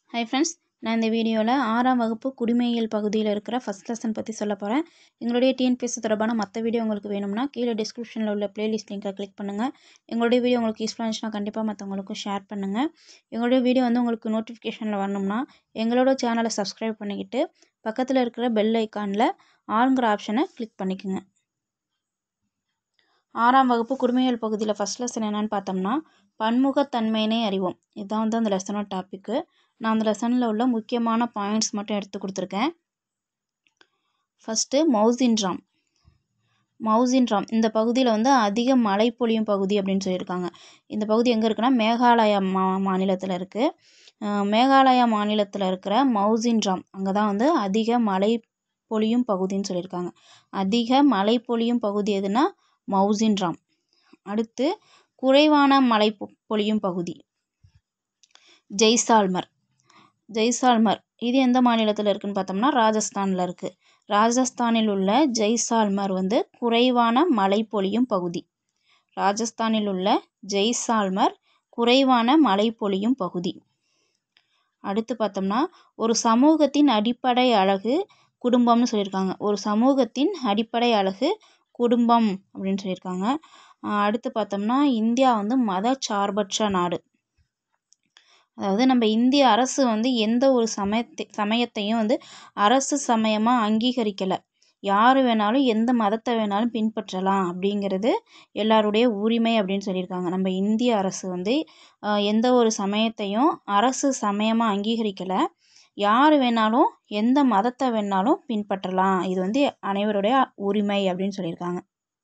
hi friends நான் இந்த வீடியோவில் ஆறாம் வகுப்பு குடிமையியல் பகுதியில் இருக்கிற ஃபஸ்ட் லெசன் பற்றி சொல்ல போகிறேன் எங்களுடைய டிஎன்பிஎஸ்சி தொடர்பான மற்ற வீடியோ உங்களுக்கு வேணும்னா கீழே டிஸ்கிரிப்ஷனில் உள்ள பிளேலிஸ்ட் லிங்கை கிளிக் பண்ணுங்கள் எங்களுடைய வீடியோ உங்களுக்கு யூஸ்ஃபுல்லாக இருந்துச்சுன்னா கண்டிப்பாக மற்றவங்களுக்கும் ஷேர் பண்ணுங்கள் எங்களுடைய வீடியோ வந்து உங்களுக்கு நோட்டிஃபிகேஷனில் வரணும்னா எங்களோட சேனலை சப்ஸ்கிரைப் பண்ணிக்கிட்டு பக்கத்தில் இருக்கிற பெல் ஐக்கானில் ஆளுங்கிற ஆப்ஷனை கிளிக் பண்ணிக்கோங்க ஆறாம் வகுப்பு குடிமையியல் பகுதியில் ஃபஸ்ட் லெசன் என்னென்னு பார்த்தோம்னா பன்முகத்தன்மையினை அறிவோம் இதுதான் வந்து அந்த லெசனோட டாப்பிக்கு நான் அந்த லெசனில் உள்ள முக்கியமான பாயிண்ட்ஸ் மட்டும் எடுத்து கொடுத்துருக்கேன் ஃபஸ்ட்டு மவுசின்ட்ராம் மவுசின்ட்ராம் இந்த பகுதியில் வந்து அதிக மழை பொழியும் பகுதி அப்படின்னு சொல்லியிருக்காங்க இந்த பகுதி எங்கே இருக்குன்னா மேகாலயா மா மாநிலத்தில் இருக்குது மேகாலயா மாநிலத்தில் இருக்கிற மவுசின்ட்ராம் அங்கே தான் வந்து அதிக மழை பொழியும் பகுதின்னு சொல்லியிருக்காங்க அதிக மழை பொழியும் பகுதி எதுனா மவுசின்ட்ராம் அடுத்து குறைவான மழை பொழியும் பகுதி ஜெய்சால்மர் ஜெய்சால்மர் இது எந்த மாநிலத்தில் இருக்குதுன்னு பார்த்தோம்னா ராஜஸ்தானில் இருக்குது ராஜஸ்தானில் உள்ள ஜெய்சால்மர் வந்து குறைவான மழை பொழியும் பகுதி ராஜஸ்தானில் உள்ள ஜெய்சால்மர் குறைவான மழை பொழியும் பகுதி அடுத்து பார்த்தோம்னா ஒரு சமூகத்தின் அடிப்படை அழகு குடும்பம்னு சொல்லியிருக்காங்க ஒரு சமூகத்தின் அடிப்படை அழகு குடும்பம் அப்படின்னு சொல்லியிருக்காங்க அடுத்து பார்த்தோம்னா இந்தியா வந்து மதச்சார்பற்ற நாடு அதாவது நம்ம இந்திய அரசு வந்து எந்த ஒரு சமயத்தை சமயத்தையும் வந்து அரசு சமயமாக அங்கீகரிக்கலை யார் வேணாலும் எந்த மதத்தை வேணாலும் பின்பற்றலாம் அப்படிங்கிறது எல்லாருடைய உரிமை அப்படின்னு சொல்லியிருக்காங்க நம்ம இந்திய அரசு வந்து எந்த ஒரு சமயத்தையும் அரசு சமயமாக அங்கீகரிக்கலை யார் வேணாலும் எந்த மதத்தை வேணாலும் பின்பற்றலாம் இது வந்து அனைவருடைய உரிமை அப்படின்னு சொல்லியிருக்காங்க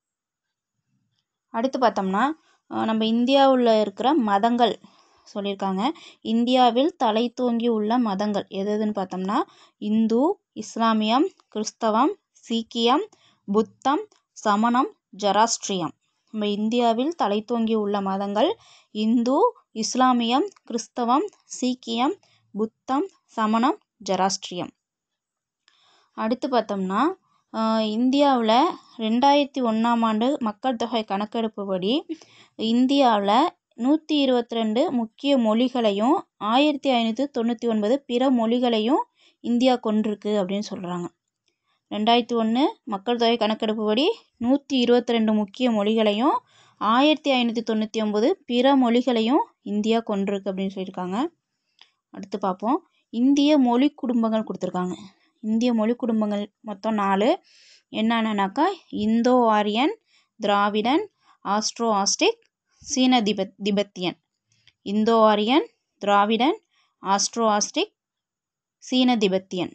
அடுத்து பார்த்தோம்னா நம்ம இந்தியாவில் இருக்கிற மதங்கள் சொல்லியிருக்காங்க இந்தியாவில் தலை தோங்கி உள்ள மதங்கள் எது எதுன்னு பார்த்தோம்னா இந்து இஸ்லாமியம் கிறிஸ்தவம் சீக்கியம் புத்தம் சமணம் ஜராஸ்ட்ரியம் நம்ம இந்தியாவில் தலை தோங்கி உள்ள மதங்கள் இந்து இஸ்லாமியம் கிறிஸ்தவம் சீக்கியம் புத்தம் சமணம் ஜராஸ்ட்ரியம் அடுத்து பார்த்தோம்னா இந்தியாவில் ரெண்டாயிரத்தி ஒன்றாம் ஆண்டு மக்கள் தொகை கணக்கெடுப்புப்படி இந்தியாவில் நூற்றி இருபத்தி ரெண்டு முக்கிய மொழிகளையும் ஆயிரத்தி ஐநூற்றி தொண்ணூற்றி ஒன்பது பிற மொழிகளையும் இந்தியா கொண்டிருக்கு அப்படின்னு சொல்கிறாங்க ரெண்டாயிரத்தி ஒன்று மக்கள் தொகை கணக்கெடுப்புப்படி நூற்றி இருபத்தி ரெண்டு முக்கிய மொழிகளையும் ஆயிரத்தி ஐநூற்றி தொண்ணூற்றி ஒம்பது பிற மொழிகளையும் இந்தியா கொண்டிருக்கு அப்படின்னு சொல்லியிருக்காங்க அடுத்து பார்ப்போம் இந்திய மொழி குடும்பங்கள் கொடுத்துருக்காங்க இந்திய மொழி குடும்பங்கள் மொத்தம் நாலு என்னென்னனாக்கா இந்தோ ஆரியன் திராவிடன் ஆஸ்ட்ரோ ஆஸ்டிக் சீன திபெத் திபெத்தியன் இந்தோ ஆரியன் திராவிடன் ஆஸ்ட்ரோ ஆஸ்டிக் சீன திபெத்தியன்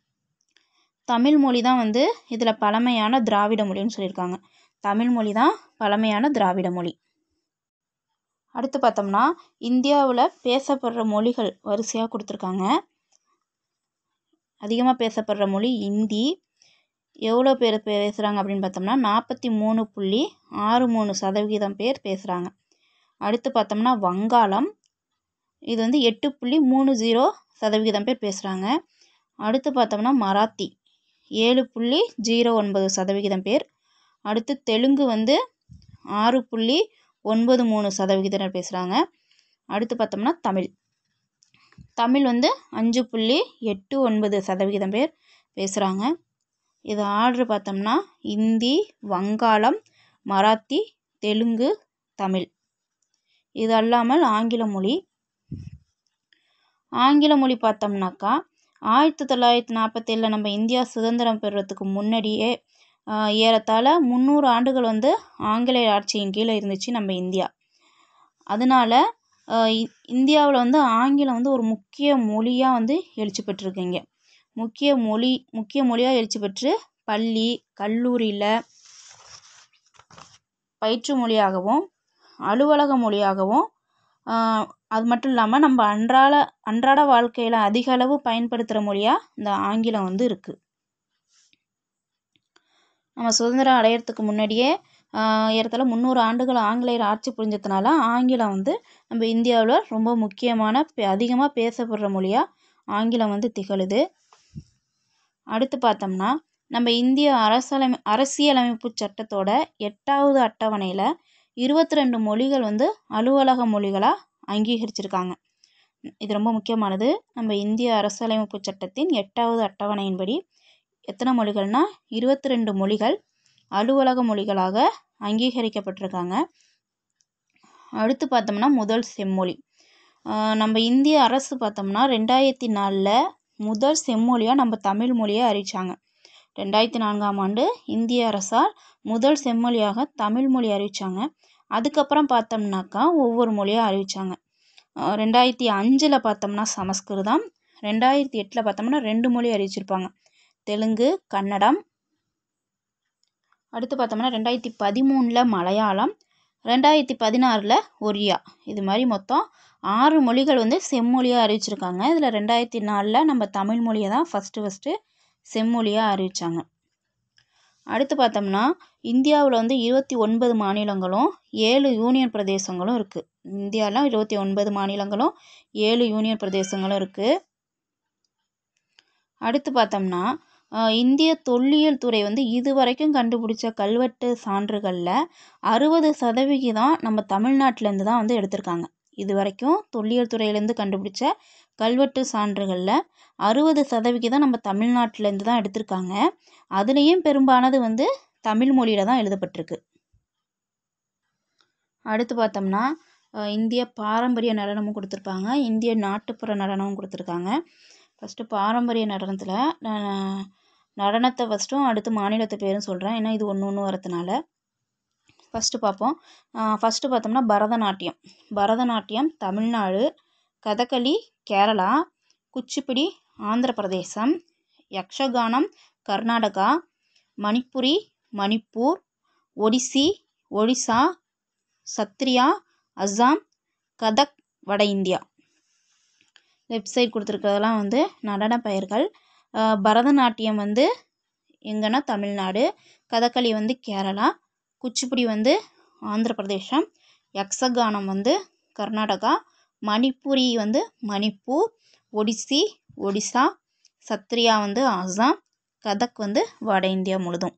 தமிழ் மொழி தான் வந்து இதில் பழமையான திராவிட மொழின்னு சொல்லியிருக்காங்க தமிழ் மொழி தான் பழமையான திராவிட மொழி அடுத்து பார்த்தோம்னா இந்தியாவில் பேசப்படுற மொழிகள் வரிசையாக கொடுத்துருக்காங்க அதிகமாக பேசப்படுற மொழி இந்தி எவ்வளோ பேர் பேசுகிறாங்க அப்படின்னு பார்த்தோம்னா நாற்பத்தி மூணு புள்ளி ஆறு மூணு சதவிகிதம் பேர் பேசுகிறாங்க அடுத்து பார்த்தோம்னா வங்காளம் இது வந்து எட்டு புள்ளி மூணு ஜீரோ சதவிகிதம் பேர் பேசுகிறாங்க அடுத்து பார்த்தோம்னா மராத்தி ஏழு புள்ளி ஜீரோ ஒன்பது சதவிகிதம் பேர் அடுத்து தெலுங்கு வந்து ஆறு புள்ளி ஒன்பது மூணு சதவிகிதம் பேசுகிறாங்க அடுத்து பார்த்தோம்னா தமிழ் தமிழ் வந்து அஞ்சு புள்ளி எட்டு ஒன்பது சதவிகிதம் பேர் பேசுகிறாங்க இது ஆர்டர் பார்த்தோம்னா இந்தி வங்காளம் மராத்தி தெலுங்கு தமிழ் இது அல்லாமல் ஆங்கில மொழி ஆங்கில மொழி பார்த்தோம்னாக்கா ஆயிரத்தி தொள்ளாயிரத்தி நாற்பத்தேழில் நம்ம இந்தியா சுதந்திரம் பெறுறதுக்கு முன்னாடியே ஏறத்தாழ முந்நூறு ஆண்டுகள் வந்து ஆங்கிலேய ஆட்சியின் கீழே இருந்துச்சு நம்ம இந்தியா அதனால் இந்தியாவில் வந்து ஆங்கிலம் வந்து ஒரு முக்கிய மொழியாக வந்து எழுச்சி பெற்றிருக்கீங்க முக்கிய மொழி முக்கிய மொழியாக எழுச்சி பெற்று பள்ளி கல்லூரியில் பயிற்று மொழியாகவும் அலுவலக மொழியாகவும் அது மட்டும் இல்லாமல் நம்ம அன்றாட அன்றாட வாழ்க்கையில் அதிக அளவு பயன்படுத்துகிற மொழியாக இந்த ஆங்கிலம் வந்து இருக்குது நம்ம சுதந்திரம் அடையிறதுக்கு முன்னாடியே ஏறத்தாழ முந்நூறு ஆண்டுகள் ஆங்கிலேயர் ஆட்சி புரிஞ்சதுனால ஆங்கிலம் வந்து நம்ம இந்தியாவில் ரொம்ப முக்கியமான அதிகமாக பேசப்படுற மொழியாக ஆங்கிலம் வந்து திகழுது அடுத்து பார்த்தோம்னா நம்ம இந்திய அரசியலமை அரசியலமைப்பு சட்டத்தோட எட்டாவது அட்டவணையில் இருபத்தி ரெண்டு மொழிகள் வந்து அலுவலக மொழிகளாக அங்கீகரிச்சிருக்காங்க இது ரொம்ப முக்கியமானது நம்ம இந்திய அரசியலமைப்பு சட்டத்தின் எட்டாவது அட்டவணையின்படி எத்தனை மொழிகள்னால் இருபத்தி ரெண்டு மொழிகள் அலுவலக மொழிகளாக அங்கீகரிக்கப்பட்டிருக்காங்க அடுத்து பார்த்தோம்னா முதல் செம்மொழி நம்ம இந்திய அரசு பார்த்தோம்னா ரெண்டாயிரத்தி நாலில் முதல் செம்மொழியாக நம்ம தமிழ் மொழியை அறிவித்தாங்க ரெண்டாயிரத்தி நான்காம் ஆண்டு இந்திய அரசால் முதல் செம்மொழியாக தமிழ் மொழி அறிவித்தாங்க அதுக்கப்புறம் பார்த்தோம்னாக்கா ஒவ்வொரு மொழியாக அறிவித்தாங்க ரெண்டாயிரத்தி அஞ்சில் பார்த்தோம்னா சமஸ்கிருதம் ரெண்டாயிரத்தி எட்டில் பார்த்தோம்னா ரெண்டு மொழி அறிவிச்சிருப்பாங்க தெலுங்கு கன்னடம் அடுத்து பார்த்தோம்னா ரெண்டாயிரத்தி பதிமூணில் மலையாளம் ரெண்டாயிரத்தி பதினாறில் ஒரியா இது மாதிரி மொத்தம் ஆறு மொழிகள் வந்து செம்மொழியாக அறிவிச்சிருக்காங்க இதில் ரெண்டாயிரத்தி நாலில் நம்ம தமிழ் மொழியை தான் ஃபஸ்ட்டு ஃபஸ்ட்டு செம்மொழியாக அறிவித்தாங்க அடுத்து பார்த்தோம்னா இந்தியாவில் வந்து இருபத்தி ஒன்பது மாநிலங்களும் ஏழு யூனியன் பிரதேசங்களும் இருக்குது இந்தியாவில் இருபத்தி ஒன்பது மாநிலங்களும் ஏழு யூனியன் பிரதேசங்களும் இருக்குது அடுத்து பார்த்தோம்னா இந்திய தொல்லியல் துறை வந்து இது வரைக்கும் கண்டுபிடிச்ச கல்வெட்டு சான்றுகளில் அறுபது சதவிகிதம் நம்ம தமிழ்நாட்டிலேருந்து தான் வந்து எடுத்திருக்காங்க இது வரைக்கும் தொல்லியல் துறையிலேருந்து கண்டுபிடிச்ச கல்வெட்டு சான்றுகளில் அறுபது சதவிகிதம் நம்ம தமிழ்நாட்டிலேருந்து தான் எடுத்திருக்காங்க அதுலேயும் பெரும்பானது வந்து தமிழ் மொழியில் தான் எழுதப்பட்டிருக்கு அடுத்து பார்த்தோம்னா இந்திய பாரம்பரிய நடனமும் கொடுத்துருப்பாங்க இந்திய நாட்டுப்புற நடனமும் கொடுத்துருக்காங்க ஃபஸ்ட்டு பாரம்பரிய நடனத்தில் நடனத்தை ஃபஸ்ட்டும் அடுத்து மாநிலத்து பேரும் சொல்கிறேன் ஏன்னா இது ஒன்று ஒன்று வரதுனால ஃபஸ்ட்டு பார்ப்போம் ஃபஸ்ட்டு பார்த்தோம்னா பரதநாட்டியம் பரதநாட்டியம் தமிழ்நாடு கதகளி கேரளா குச்சிப்புடி ஆந்திர பிரதேசம் யக்ஷகானம் கர்நாடகா மணிப்புரி மணிப்பூர் ஒடிசி ஒடிசா சத்ரியா அஸ்ஸாம் கதக் வட இந்தியா லெஃப்ட் சைடு கொடுத்துருக்கிறதெல்லாம் வந்து நடன பெயர்கள் பரதநாட்டியம் வந்து எங்கன்னா தமிழ்நாடு கதகளி வந்து கேரளா குச்சிப்புடி வந்து ஆந்திர பிரதேசம் யக்ஷகானம் வந்து கர்நாடகா மணிப்புரி வந்து மணிப்பூர் ஒடிசி ஒடிசா சத்ரியா வந்து அசாம் கதக் வந்து வட இந்தியா முழுதும்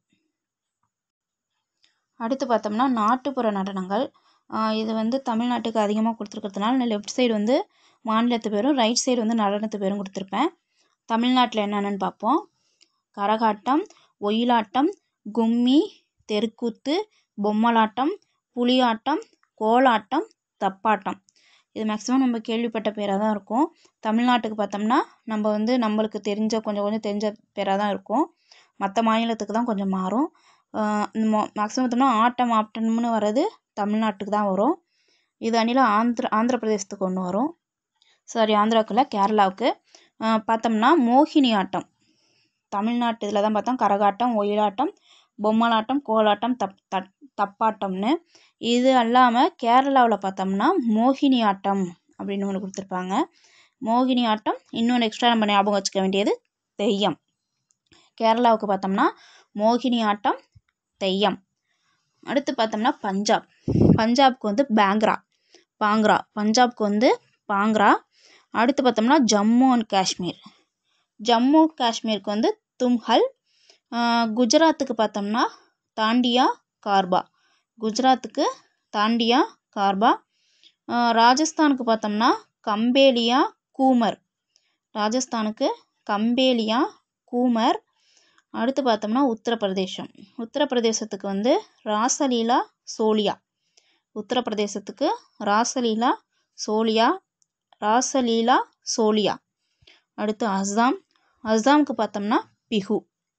அடுத்து பார்த்தோம்னா நாட்டுப்புற நடனங்கள் இது வந்து தமிழ்நாட்டுக்கு அதிகமாக கொடுத்துருக்கிறதுனால நான் லெஃப்ட் சைடு வந்து மாநிலத்து பேரும் ரைட் சைடு வந்து நடனத்து பேரும் கொடுத்துருப்பேன் தமிழ்நாட்டில் என்னென்னு பார்ப்போம் கரகாட்டம் ஒயிலாட்டம் கும்மி தெருக்கூத்து பொம்மலாட்டம் புலியாட்டம் கோலாட்டம் தப்பாட்டம் இது மேக்ஸிமம் நம்ம கேள்விப்பட்ட பேராக தான் இருக்கும் தமிழ்நாட்டுக்கு பார்த்தோம்னா நம்ம வந்து நம்மளுக்கு தெரிஞ்ச கொஞ்சம் கொஞ்சம் தெரிஞ்ச பேராக தான் இருக்கும் மற்ற மாநிலத்துக்கு தான் கொஞ்சம் மாறும் மேக்ஸிமம் பார்த்தோம்னா ஆட்டம் ஆட்டம்னு வர்றது தமிழ்நாட்டுக்கு தான் வரும் இது அணியில் ஆந்திர ஆந்திர பிரதேசத்துக்கு ஒன்று வரும் சாரி ஆந்திராவுக்குள்ள கேரளாவுக்கு பார்த்தோம்னா மோகினி ஆட்டம் தமிழ்நாட்டு இதில் தான் பார்த்தோம் கரகாட்டம் ஒயிலாட்டம் பொம்மலாட்டம் கோலாட்டம் தப் தட் தப்பாட்டம்னு இது அல்லாமல் கேரளாவில் பார்த்தோம்னா மோகினி ஆட்டம் அப்படின்னு ஒன்று கொடுத்துருப்பாங்க மோகினி ஆட்டம் இன்னொன்று எக்ஸ்ட்ரா நம்ம ஞாபகம் வச்சுக்க வேண்டியது தெய்யம் கேரளாவுக்கு பார்த்தோம்னா மோகினி ஆட்டம் தெய்யம் அடுத்து பார்த்தோம்னா பஞ்சாப் பஞ்சாப்க்கு வந்து பேங்க்ரா பாங்க்ரா பஞ்சாப்க்கு வந்து பாங்க்ரா அடுத்து பார்த்தோம்னா ஜம்மு அண்ட் காஷ்மீர் ஜம்மு காஷ்மீருக்கு வந்து தும்ஹல் குஜராத்துக்கு பார்த்தோம்னா தாண்டியா கார்பா குஜராத்துக்கு தாண்டியா கார்பா ராஜஸ்தானுக்கு பார்த்தோம்னா கம்பேலியா கூமர் ராஜஸ்தானுக்கு கம்பேலியா கூமர் அடுத்து பார்த்தோம்னா உத்தரப்பிரதேசம் உத்தரப்பிரதேசத்துக்கு வந்து ராசலீலா சோலியா உத்தரப்பிரதேசத்துக்கு ராசலீலா சோலியா ராசலீலா சோலியா அடுத்து அஸ்ஸாம் அஸ்ஸாமுக்கு பார்த்தோம்னா பிஹு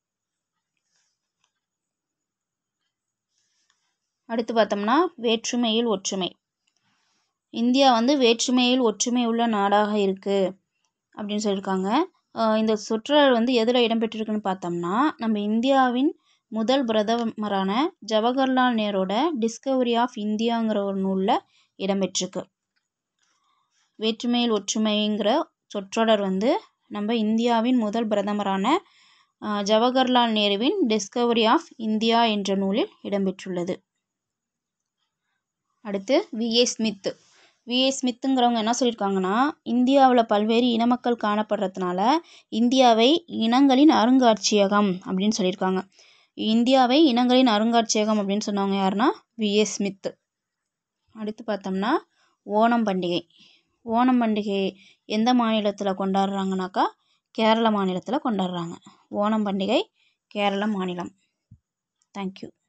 அடுத்து பார்த்தோம்னா வேற்றுமையில் ஒற்றுமை இந்தியா வந்து வேற்றுமையில் ஒற்றுமை உள்ள நாடாக இருக்குது அப்படின்னு சொல்லியிருக்காங்க இந்த சொற்றொடர் வந்து எதில் இடம்பெற்றிருக்குன்னு பார்த்தோம்னா நம்ம இந்தியாவின் முதல் பிரதமரான ஜவஹர்லால் நேரோட டிஸ்கவரி ஆஃப் இந்தியாங்கிற ஒரு நூலில் இடம்பெற்றிருக்கு வேற்றுமையில் ஒற்றுமைங்கிற சொற்றொடர் வந்து நம்ம இந்தியாவின் முதல் பிரதமரான ஜவஹர்லால் நேருவின் டிஸ்கவரி ஆஃப் இந்தியா என்ற நூலில் இடம்பெற்றுள்ளது அடுத்து விஏ ஸ்மித் விஏ ஸ்மித்துங்கிறவங்க என்ன சொல்லியிருக்காங்கன்னா இந்தியாவில் பல்வேறு இனமக்கள் காணப்படுறதுனால இந்தியாவை இனங்களின் அருங்காட்சியகம் அப்படின்னு சொல்லியிருக்காங்க இந்தியாவை இனங்களின் அருங்காட்சியகம் அப்படின்னு சொன்னவங்க யாருன்னா விஏ ஸ்மித் அடுத்து பார்த்தோம்னா ஓணம் பண்டிகை ஓணம் பண்டிகை எந்த மாநிலத்தில் கொண்டாடுறாங்கனாக்கா கேரள மாநிலத்தில் கொண்டாடுறாங்க ஓணம் பண்டிகை கேரள மாநிலம் தேங்க்யூ